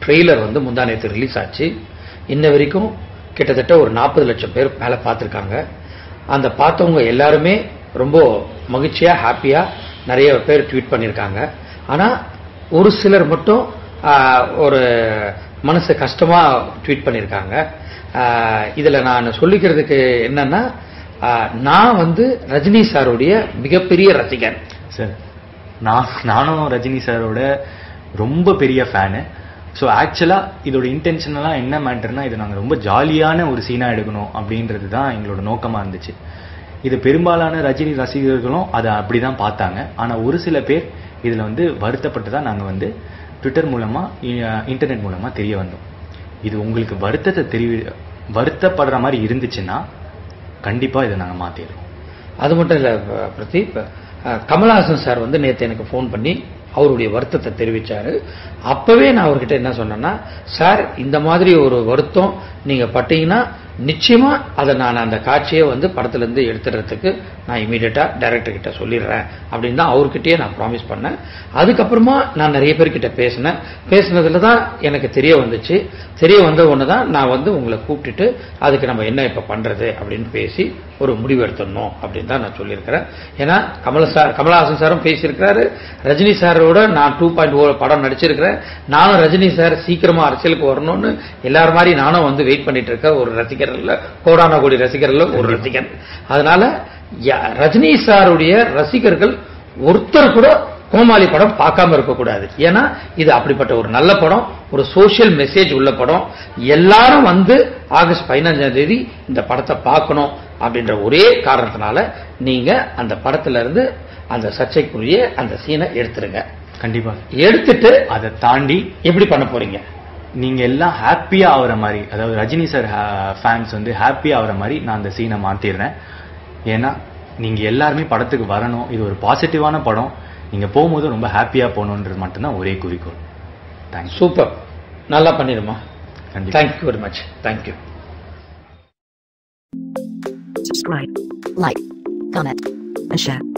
Trailer வந்து முந்தா நேற்று ரிலீஸ் ஆச்சு இன்ன வரைக்கும் கிட்டத்தட்ட ஒரு நாற்பது லட்சம் பேர் மேலே பார்த்துருக்காங்க அந்த பார்த்தவங்க எல்லாருமே ரொம்ப மகிழ்ச்சியா ஹாப்பியா நிறைய பேர் ட்வீட் பண்ணியிருக்காங்க ஆனா ஒரு சிலர் மட்டும் ஆஹ், ஒரு மனசு கஷ்டமா ட்வீட் பண்ணியிருக்காங்க ஆஹ், இதுல நான் சொல்லிக்கிறதுக்கு என்னன்னா ஆஹ், நான் வந்து ரஜினி சாருடைய மிகப்பெரிய ரசிகன் சார் நான் நானும் ரஜினி சாரோட ரொம்ப பெரிய ஃபேனு ஸோ ஆக்சுவலாக இதோட இன்டென்ஷனலாக என்ன மேட்டர்னா இது நாங்கள் ரொம்ப ஜாலியான ஒரு சீனாக எடுக்கணும் அப்படின்றது தான் எங்களோட நோக்கமாக இருந்துச்சு இது பெரும்பாலான ரஜினி ரசிகர்களும் அதை அப்படி தான் பார்த்தாங்க ஆனால் ஒரு சில பேர் இதில் வந்து வருத்தப்பட்டு தான் நாங்கள் வந்து ட்விட்டர் மூலமாக இன்டர்நெட் மூலமாக தெரிய வந்தோம் இது உங்களுக்கு வருத்தத்தை தெரிய வருத்தப்படுற மாதிரி இருந்துச்சுன்னா கண்டிப்பாக இதை நாங்கள் மாற்றிடுறோம் அது மட்டும் இல்ல ப- பிரதீப் அஹ், கமலஹாசன் சார் வந்து நேத்து எனக்கு ஃபோன் பண்ணி அவருடைய வருத்தத்தை தெரிவிச்சாரு அப்பவே நான் அவர்கிட்ட என்ன சொன்னேன்னா சார் இந்த மாதிரி ஒரு வருத்தம் நீங்க பட்டீங்கன்னா நிச்சயமா அதை நான் அந்த காட்சியை வந்து படத்துல இருந்து எடுத்துறதுக்கு நான் இமீடியட்டா டைரக்டர் கிட்ட சொல்லிடுறேன் அப்படின்னு தான் அவர்கிட்டயே நான் ப்ராமிஸ் பண்ணேன் அதுக்கப்புறமா நான் நிறைய பேர்கிட்ட பேசினேன் பேசினதுல தான் எனக்கு தெரிய வந்துச்சு தெரிய வந்த ஒன்று தான் நான் வந்து உங்களை கூப்பிட்டுட்டு அதுக்கு நம்ம என்ன இப்போ பண்றது அப்படின்னு பேசி ஒரு முடிவு எடுத்துடணும் அப்படின்னு தான் நான் சொல்லியிருக்கிறேன் ஏன்னா கமல சார் கமலஹாசன் சாரும் பேசியிருக்கிறாரு ரஜினி சாரோட நான் டூ பாயிண்ட் ஓ படம் நடிச்சிருக்கிறேன் நானும் ரஜினி சார் சீக்கிரமா அரசியலுக்கு வரணும்னு எல்லாரும் மாதிரி நானும் வந்து வெயிட் பண்ணிட்டு இருக்க ஒரு ரசிகர்ல கோடான கோடி ரசிகர்ல ஒரு ரசிகன் அதனால யா- ரஜினி சாருடைய ரசிகர்கள் ஒருத்தர் கூட கோமாளி படம் பார்க்காம இருக்கக்கூடாது ஏன்னா இது அப்படிப்பட்ட ஒரு நல்ல படம் ஒரு சோஷியல் மெசேஜ் உள்ள படம் எல்லாரும் வந்து ஆகஸ்ட் பதினஞ்சாம் தேதி இந்த படத்தை பார்க்கணும் அப்படின்ற ஒரே காரணத்தினால நீங்க அந்த படத்துல இருந்து அந்த சர்ச்சைக்குரிய அந்த சீனை எடுத்துருங்க கண்டிப்பாக எடுத்துட்டு அதை தாண்டி எப்படி பண்ண போறீங்க நீங்க எல்லாம் ஹாப்பியா ஆகுற மாதிரி அதாவது ரஜினி சார் ஃபேன்ஸ் வந்து ஹாப்பியா ஆகுற மாதிரி நான் அந்த சீனை மாத்திடுறேன் ஏன்னா நீங்க எல்லாருமே படத்துக்கு வரணும் இது ஒரு பாசிட்டிவான படம் நீங்க போகும்போது ரொம்ப ஹாப்பியா போகணுன்றது மட்டும்தான் ஒரே குறிக்கோள் தேங்க்ஸ் சூப்பர் நல்லா பண்ணிடுமா கண்டிப்பா thank you very much thank you subscribe, like, comment, and share.